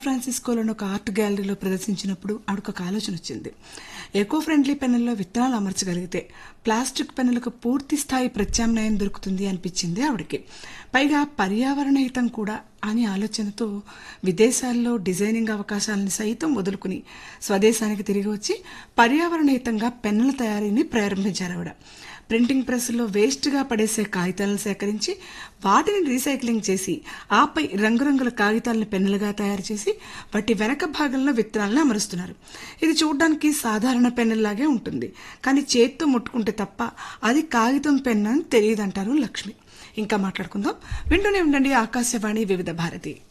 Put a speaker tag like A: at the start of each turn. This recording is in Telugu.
A: ఫ్రాన్సిస్కోలోని ఒక ఆర్ట్ గ్యాలరీలో ప్రదర్శించినప్పుడు ఆవిడకు ఒక ఆలోచన వచ్చింది ఎకో ఫ్రెండ్లీ పెన్నుల్లో విత్తనాలు అమర్చగలిగితే ప్లాస్టిక్ పెన్నులకు పూర్తి స్థాయి ప్రత్యామ్నాయం దొరుకుతుంది అనిపించింది ఆవిడకి పైగా పర్యావరణ హితం కూడా అనే ఆలోచనతో విదేశాల్లో డిజైనింగ్ అవకాశాలను సైతం వదులుకుని స్వదేశానికి తిరిగి వచ్చి పర్యావరణ హితంగా పెన్నుల తయారీని ప్రారంభించారు ఆవిడ ప్రింటింగ్ ప్రెస్లో వేస్ట్గా పడేసే కాగితాలను సేకరించి వాటిని రీసైక్లింగ్ చేసి ఆపై రంగురంగుల కాగితాలను పెన్నులుగా తయారు చేసి వాటి వెనక భాగంలో విత్తనాలను అమరుస్తున్నారు ఇది చూడడానికి సాధారణ పెన్నులాగే ఉంటుంది కానీ చేత్తో ముట్టుకుంటే తప్ప అది కాగితం పెన్ను అని తెలియదంటారు లక్ష్మి ఇంకా మాట్లాడుకుందాం వింటూనే ఉండండి ఆకాశవాణి వివిధ భారతి